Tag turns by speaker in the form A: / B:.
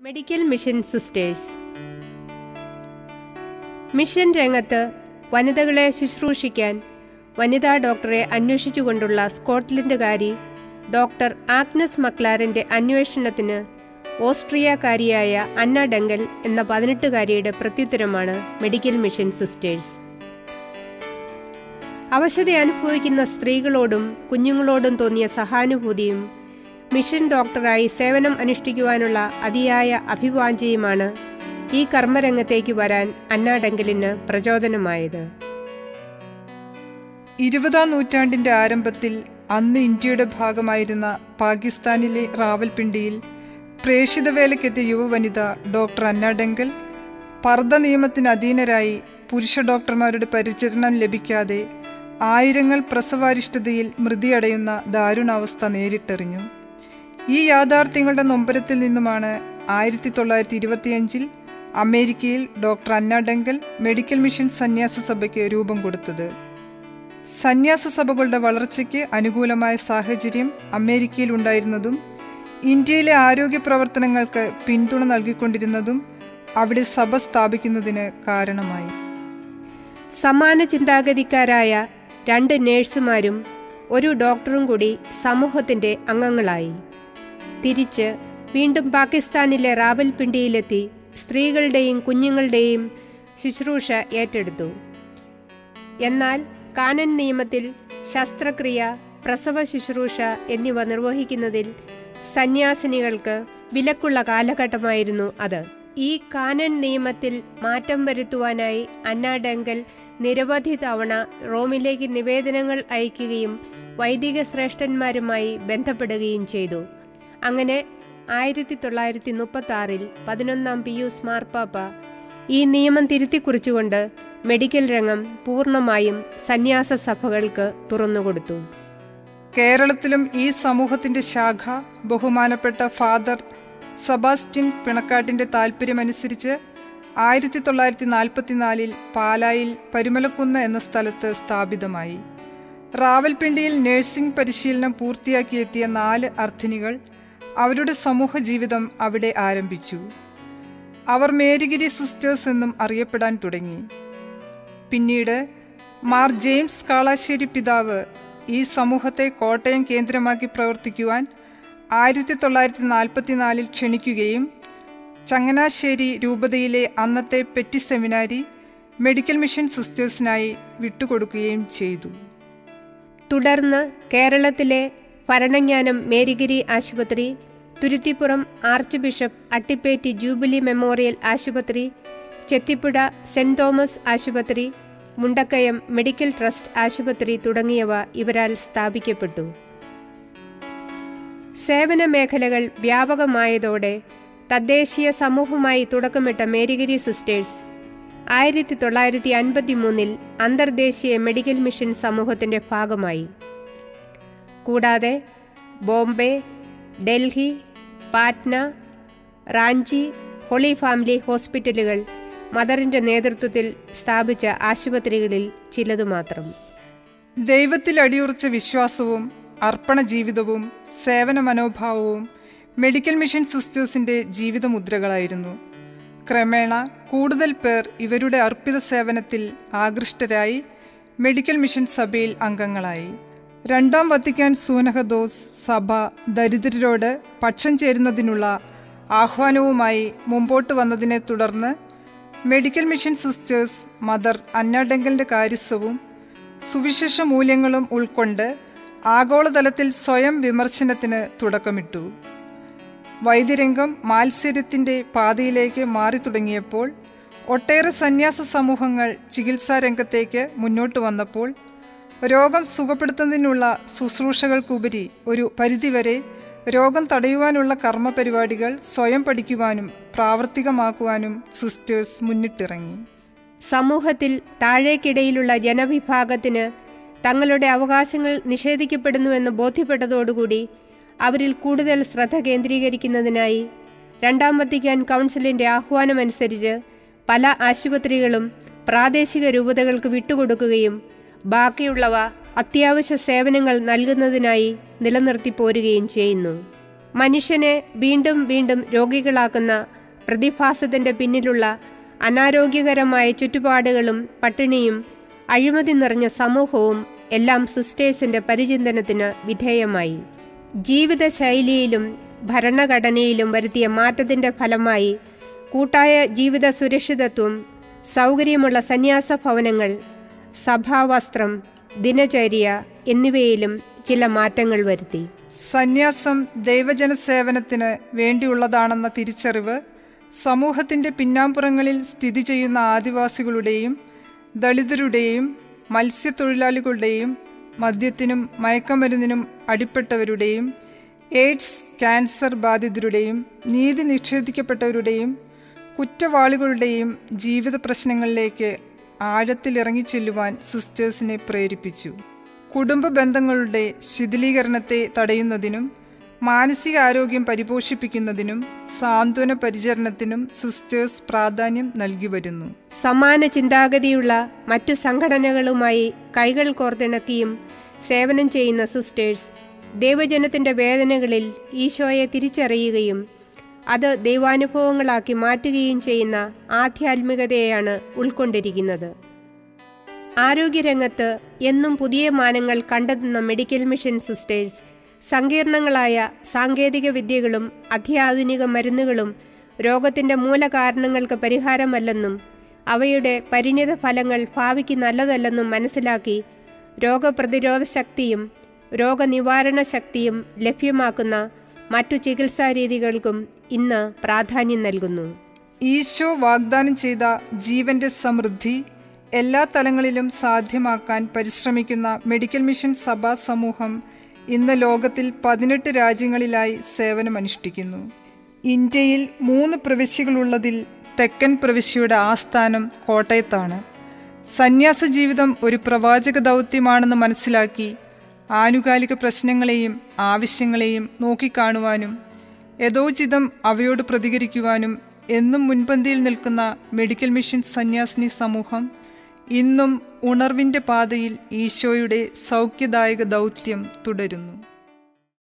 A: medical mission sisters mission രംഗത്ത് വനിതകളെ ശുശ്രൂഷിക്കാൻ വനിതാ ഡോക്ടറെ അന്വേഷിച്ചുകൊണ്ടുള്ള സ്കോട്ട്ലൻഡുകാരി ഡോക്ടർ ആഗ്നസ് മക്ലാരൻ്റെ അന്വേഷണത്തിന് ഓസ്ട്രിയക്കാരിയായ അന്ന ഡങ്കൽ എന്ന പതിനെട്ടുകാരിയുടെ പ്രത്യുത്തരമാണ് മെഡിക്കൽ മിഷൻ സിസ്റ്റേഴ്സ് അവശത അനുഭവിക്കുന്ന സ്ത്രീകളോടും കുഞ്ഞുങ്ങളോടും തോന്നിയ സഹാനുഭൂതിയും മിഷൻ ഡോക്ടറായി സേവനം അനുഷ്ഠിക്കുവാനുള്ള അതിയായ അഭിവാഞ്ചയുമാണ് ഈ കർമ്മരംഗത്തേക്ക് വരാൻ അന്ന ഡങ്കലിന് പ്രചോദനമായത്
B: ഇരുപതാം നൂറ്റാണ്ടിന്റെ ആരംഭത്തിൽ അന്ന് ഇന്ത്യയുടെ ഭാഗമായിരുന്ന പാകിസ്ഥാനിലെ റാവൽപിണ്ടിയിൽ പ്രേഷിത വേലയ്ക്കെത്തിയ യുവവനിത ഡോക്ടർ അന്ന ഡെങ്കൽ പർദ്ദ നിയമത്തിന് അധീനരായി പുരുഷ ഡോക്ടർമാരുടെ പരിചരണം ലഭിക്കാതെ ആയിരങ്ങൾ പ്രസവാരിഷ്ടതയിൽ മൃതിയടയുന്ന ദാരുണാവസ്ഥ നേരിട്ടെറിഞ്ഞു ഈ യാഥാർത്ഥ്യങ്ങളുടെ നൊമ്പരത്തിൽ നിന്നുമാണ് ആയിരത്തി തൊള്ളായിരത്തി ഇരുപത്തിയഞ്ചിൽ അമേരിക്കയിൽ doctor Anna Dengel medical mission സന്യാസ സഭയ്ക്ക് രൂപം കൊടുത്തത് സന്യാസ സഭകളുടെ വളർച്ചയ്ക്ക് അനുകൂലമായ സാഹചര്യം അമേരിക്കയിൽ ഉണ്ടായിരുന്നതും ഇന്ത്യയിലെ ആരോഗ്യ പ്രവർത്തനങ്ങൾക്ക് പിന്തുണ നൽകിക്കൊണ്ടിരുന്നതും അവിടെ സഭ സ്ഥാപിക്കുന്നതിന് കാരണമായി
A: സമാന ചിന്താഗതിക്കാരായ രണ്ട് നേഴ്സുമാരും ഒരു ഡോക്ടറും കൂടി സമൂഹത്തിൻ്റെ അംഗങ്ങളായി തിരിച്ച് വീണ്ടും പാകിസ്ഥാനിലെ റാവൽപിണ്ടിയിലെത്തി സ്ത്രീകളുടെയും കുഞ്ഞുങ്ങളുടെയും ശുശ്രൂഷ ഏറ്റെടുത്തു എന്നാൽ കാനൻ നിയമത്തിൽ ശസ്ത്രക്രിയ പ്രസവ ശുശ്രൂഷ എന്നിവ നിർവഹിക്കുന്നതിൽ സന്യാസിനികൾക്ക് വിലക്കുള്ള കാലഘട്ടമായിരുന്നു അത് ഈ കാനൻ നിയമത്തിൽ മാറ്റം വരുത്തുവാനായി അന്ന ഡങ്കൽ നിരവധി തവണ റോമിലേക്ക് നിവേദനങ്ങൾ അയക്കുകയും വൈദിക ശ്രേഷ്ഠന്മാരുമായി ബന്ധപ്പെടുകയും ചെയ്തു അങ്ങനെ ആയിരത്തി തൊള്ളായിരത്തി മുപ്പത്തി ആറിൽ പതിനൊന്നാം പിയൂസ് മാർപ്പാപ്പ ഈ നിയമം തിരുത്തിക്കുറിച്ചുകൊണ്ട് മെഡിക്കൽ രംഗം പൂർണ്ണമായും സന്യാസ സഭകൾക്ക് തുറന്നുകൊടുത്തു
B: കേരളത്തിലും ഈ സമൂഹത്തിന്റെ ശാഖ ബഹുമാനപ്പെട്ട ഫാദർ സബാസ്റ്റ്യൻ പിണക്കാട്ടിന്റെ താല്പര്യമനുസരിച്ച് ആയിരത്തി തൊള്ളായിരത്തി നാൽപ്പത്തിനാലിൽ പാലായിൽ പരുമലക്കുന്ന് എന്ന സ്ഥലത്ത് സ്ഥാപിതമായി റാവൽപിണ്ടിയിൽ നഴ്സിംഗ് പരിശീലനം പൂർത്തിയാക്കിയെത്തിയ നാല് അർത്ഥിനികൾ അവരുടെ സമൂഹ ജീവിതം അവിടെ ആരംഭിച്ചു അവർ മേരിഗിരി സിസ്റ്റേഴ്സ് എന്നും അറിയപ്പെടാൻ തുടങ്ങി പിന്നീട് മാർ ജെയിംസ് കാളാശ്ശേരി പിതാവ് ഈ സമൂഹത്തെ കോട്ടയം കേന്ദ്രമാക്കി പ്രവർത്തിക്കുവാൻ ആയിരത്തി തൊള്ളായിരത്തി നാൽപ്പത്തിനാലിൽ ക്ഷണിക്കുകയും ചങ്ങനാശ്ശേരി രൂപതയിലെ അന്നത്തെ പെറ്റി സെമിനാരി മെഡിക്കൽ മിഷൻ സിസ്റ്റേഴ്സിനായി വിട്ടുകൊടുക്കുകയും ചെയ്തു
A: തുടർന്ന് കേരളത്തിലെ ഭരണജ്ഞാനം മേരിഗിരി ആശുപത്രി Thuruthipuram archbishop Attipetty jubilee memorial ആശുപത്രി ചെത്തിപ്പുഴ സെന്റ് തോമസ് ആശുപത്രി മുണ്ടക്കയം മെഡിക്കൽ ട്രസ്റ്റ് ആശുപത്രി തുടങ്ങിയവ ഇവരാൽ സ്ഥാപിക്കപ്പെട്ടു സേവന മേഖലകൾ വ്യാപകമായതോടെ തദ്ദേശീയ സമൂഹമായി തുടക്കമിട്ട മേരിഗിരി സിസ്റ്റേഴ്സ് ആയിരത്തി തൊള്ളായിരത്തി അൻപത്തി മൂന്നിൽ അന്തർദേശീയ മെഡിക്കൽ മിഷൻ സമൂഹത്തിൻ്റെ ഭാഗമായി കൂടാതെ ബോംബെ ഡൽഹി പാറ്റ്ന റാഞ്ചി ഹോളി ഫാമിലി ഹോസ്പിറ്റലുകൾ മദറിൻ്റെ നേതൃത്വത്തിൽ സ്ഥാപിച്ച ആശുപത്രികളിൽ ചിലതു മാത്രം
B: ദൈവത്തിൽ അടിയുറച്ച വിശ്വാസവും അർപ്പണ ജീവിതവും സേവന മനോഭാവവും മെഡിക്കൽ മിഷൻ സിസ്റ്റേഴ്സിന്റെ ജീവിതമുദ്രകളായിരുന്നു ക്രമേണ കൂടുതൽ പേർ ഇവരുടെ അർപ്പിത സേവനത്തിൽ ആകൃഷ്ടരായി മെഡിക്കൽ മിഷൻ സഭയിൽ അംഗങ്ങളായി രണ്ടാം വത്തിക്കാൻ സൂനഹദോസ് സഭ ദരിദ്രരോട് പക്ഷം ചേരുന്നതിനുള്ള ആഹ്വാനവുമായി മുമ്പോട്ട് വന്നതിനെ തുടർന്ന് മെഡിക്കൽ മിഷൻ സിസ്റ്റേഴ്സ് മദർ അന്നാഡെങ്കലിൻ്റെ കാര്യസ്ഥവും സുവിശേഷ മൂല്യങ്ങളും ഉൾക്കൊണ്ട് ആഗോളതലത്തിൽ സ്വയം വിമർശനത്തിന് തുടക്കമിട്ടു വൈദ്യരംഗം മാത്സര്യത്തിൻ്റെ പാതയിലേക്ക് മാറി തുടങ്ങിയപ്പോൾ ഒട്ടേറെ സന്യാസ സമൂഹങ്ങൾ ചികിത്സാ രംഗത്തേക്ക് മുന്നോട്ട് വന്നപ്പോൾ രോഗം സുഖപ്പെടുത്തുന്നതിനുള്ള ശുശ്രൂഷകൾക്കുപരി ഒരു പരിധിവരെ രോഗം തടയുവാനുള്ള കർമ്മ പരിപാടികൾ സ്വയം പഠിക്കുവാനും പ്രാവർത്തികമാക്കുവാനും സിസ്റ്റേഴ്സ് മുന്നിട്ടിറങ്ങി
A: സമൂഹത്തിൽ താഴേക്കിടയിലുള്ള ജനവിഭാഗത്തിന് തങ്ങളുടെ അവകാശങ്ങൾ നിഷേധിക്കപ്പെടുന്നുവെന്ന് ബോധ്യപ്പെട്ടതോടുകൂടി അവരിൽ കൂടുതൽ ശ്രദ്ധ കേന്ദ്രീകരിക്കുന്നതിനായി രണ്ടാം വത്തിക്കാൻ കൗൺസിലിൻ്റെ ആഹ്വാനമനുസരിച്ച് പല ആശുപത്രികളും പ്രാദേശിക രൂപതകൾക്ക് വിട്ടുകൊടുക്കുകയും ബാക്കിയുള്ളവ അത്യാവശ്യ സേവനങ്ങൾ നൽകുന്നതിനായി നിലനിർത്തി പോരുകയും ചെയ്യുന്നു മനുഷ്യനെ വീണ്ടും വീണ്ടും രോഗികളാക്കുന്ന പ്രതിഭാസത്തിൻ്റെ പിന്നിലുള്ള അനാരോഗ്യകരമായ ചുറ്റുപാടുകളും പട്ടിണിയും അഴിമതി നിറഞ്ഞ സമൂഹവും എല്ലാം സിസ്റ്റേഴ്സിൻ്റെ പരിചിന്തനത്തിന് വിധേയമായി ജീവിതശൈലിയിലും ഭരണഘടനയിലും വരുത്തിയ മാറ്റത്തിൻ്റെ ഫലമായി കൂട്ടായ ജീവിത സുരക്ഷിതത്വം സൗകര്യമുള്ള സന്യാസ ഭവനങ്ങൾ സഭാവസ്ത്രം ദിനചര്യ എന്നിവയിലും ചില മാറ്റങ്ങൾ വരുത്തി
B: സന്യാസം ദൈവജന സേവനത്തിന് വേണ്ടിയുള്ളതാണെന്ന തിരിച്ചറിവ് സമൂഹത്തിൻ്റെ പിന്നാമ്പുറങ്ങളിൽ സ്ഥിതി ചെയ്യുന്ന ആദിവാസികളുടെയും ദളിതരുടെയും മത്സ്യത്തൊഴിലാളികളുടെയും മദ്യത്തിനും മയക്കമരുന്നിനും അടിപ്പെട്ടവരുടെയും എയ്ഡ്സ് ക്യാൻസർ ബാധിതരുടെയും നീതി നിഷേധിക്കപ്പെട്ടവരുടെയും കുറ്റവാളികളുടെയും ജീവിത പ്രശ്നങ്ങളിലേക്ക് ആഴത്തിലിറങ്ങിച്ചെല്ലുവാൻ സിസ്റ്റേഴ്സിനെ പ്രേരിപ്പിച്ചു കുടുംബ ബന്ധങ്ങളുടെ ശിഥിലീകരണത്തെ തടയുന്നതിനും മാനസികാരോഗ്യം പരിപോഷിപ്പിക്കുന്നതിനും സാന്ത്വന പരിചരണത്തിനും സിസ്റ്റേഴ്സ് പ്രാധാന്യം നൽകി വരുന്നു
A: സമാന ചിന്താഗതിയുള്ള മറ്റു സംഘടനകളുമായി കൈകൾ കോർത്തിണക്കിയും സേവനം ചെയ്യുന്ന സിസ്റ്റേഴ്സ് ദൈവജനത്തിൻ്റെ വേദനകളിൽ ഈശോയെ തിരിച്ചറിയുകയും അത് ദൈവാനുഭവങ്ങളാക്കി മാറ്റുകയും ചെയ്യുന്ന ആധ്യാത്മികതയെയാണ് ഉൾക്കൊണ്ടിരിക്കുന്നത് ആരോഗ്യരംഗത്ത് എന്നും പുതിയ മാനങ്ങൾ കണ്ടെത്തുന്ന മെഡിക്കൽ മിഷൻ സിസ്റ്റേഴ്സ് സങ്കീർണങ്ങളായ സാങ്കേതിക വിദ്യകളും അത്യാധുനിക മരുന്നുകളും രോഗത്തിൻ്റെ മൂലകാരണങ്ങൾക്ക് പരിഹാരമല്ലെന്നും അവയുടെ പരിണിത ഫലങ്ങൾ ഭാവിക്ക് നല്ലതല്ലെന്നും മനസ്സിലാക്കി രോഗപ്രതിരോധ ശക്തിയും രോഗനിവാരണ ശക്തിയും ലഭ്യമാക്കുന്ന മറ്റു ചികിത്സാ രീതികൾക്കും ഇന്ന് പ്രാധാന്യം നൽകുന്നു
B: ഈശോ വാഗ്ദാനം ചെയ്ത ജീവന്റെ സമൃദ്ധി എല്ലാ തലങ്ങളിലും സാധ്യമാക്കാൻ പരിശ്രമിക്കുന്ന മെഡിക്കൽ മിഷൻ സഭാ സമൂഹം ഇന്ന് ലോകത്തിൽ പതിനെട്ട് രാജ്യങ്ങളിലായി സേവനമനുഷ്ഠിക്കുന്നു ഇന്ത്യയിൽ മൂന്ന് പ്രവിശ്യകളുള്ളതിൽ തെക്കൻ പ്രവിശ്യയുടെ ആസ്ഥാനം കോട്ടയത്താണ് സന്യാസ ജീവിതം ഒരു പ്രവാചക ദൗത്യമാണെന്ന് മനസ്സിലാക്കി ആനുകാലിക പ്രശ്നങ്ങളെയും ആവശ്യങ്ങളെയും നോക്കിക്കാണുവാനും യഥോചിതം അവയോട് പ്രതികരിക്കുവാനും എന്നും മുൻപന്തിയിൽ നിൽക്കുന്ന മെഡിക്കൽ മിഷൻ സന്യാസിനി സമൂഹം ഇന്നും ഉണർവിൻ്റെ പാതയിൽ ഈശോയുടെ സൗഖ്യദായക ദൗത്യം തുടരുന്നു